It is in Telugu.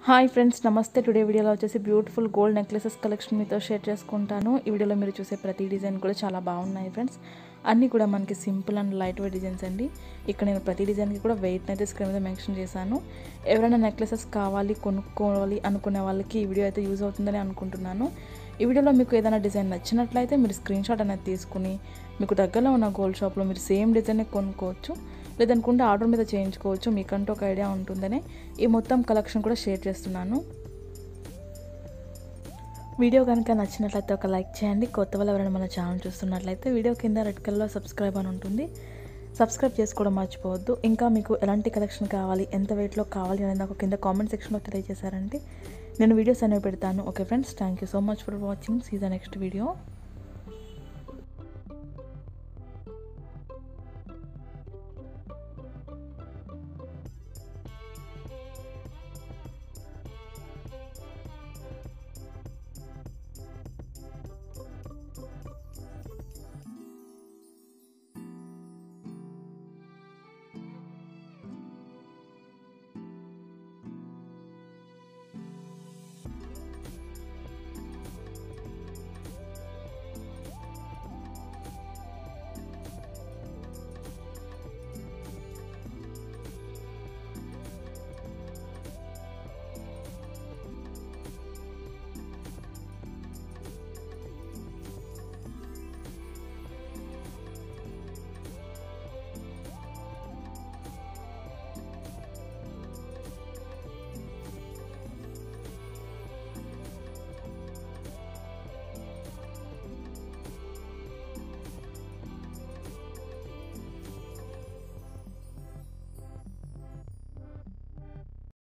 హాయ్ ఫ్రెండ్స్ నమస్తే టుడే వీడియోలో వచ్చేసి బ్యూటిఫుల్ గోల్డ్ నెక్లెసెస్ కలెక్షన్ మీతో షేర్ చేసుకుంటాను ఈ వీడియోలో మీరు చూసే ప్రతి డిజైన్ కూడా చాలా బాగున్నాయి ఫ్రెండ్స్ అన్నీ కూడా మనకి simple and light weight designs అండి ఇక్కడ నేను ప్రతి డిజైన్కి కూడా వెయిట్ అయితే స్క్రీన్ మీద మెన్షన్ చేశాను ఎవరైనా నెక్లెసెస్ కావాలి కొనుక్కోవాలి అనుకునే వాళ్ళకి ఈ వీడియో అయితే యూజ్ అవుతుందని అనుకుంటున్నాను ఈ వీడియోలో మీకు ఏదైనా డిజైన్ నచ్చినట్లయితే మీరు స్క్రీన్ షాట్ అనేది తీసుకుని మీకు దగ్గరలో ఉన్న గోల్డ్ షాప్లో మీరు సేమ్ డిజైన్ కొనుక్కోవచ్చు లేదనుకుంటే ఆర్డర్ మీద చేయించుకోవచ్చు మీకంటూ ఒక ఐడియా ఉంటుందనే ఈ మొత్తం కలెక్షన్ కూడా షేర్ చేస్తున్నాను వీడియో కనుక నచ్చినట్లయితే ఒక లైక్ చేయండి కొత్త వాళ్ళు ఎవరైనా మన ఛానల్ చూస్తున్నట్లయితే వీడియో కింద రెడ్ కలర్లో సబ్స్క్రైబ్ అని ఉంటుంది సబ్స్క్రైబ్ చేసుకోవడం మర్చిపోవద్దు ఇంకా మీకు ఎలాంటి కలెక్షన్ కావాలి ఎంత వెయిట్లో కావాలి అనేది నాకు కింద కామెంట్ సెక్షన్లో తెలియజేశారంటే నేను వీడియోస్ అనేవి పెడతాను okay friends thank you so much for watching see the next video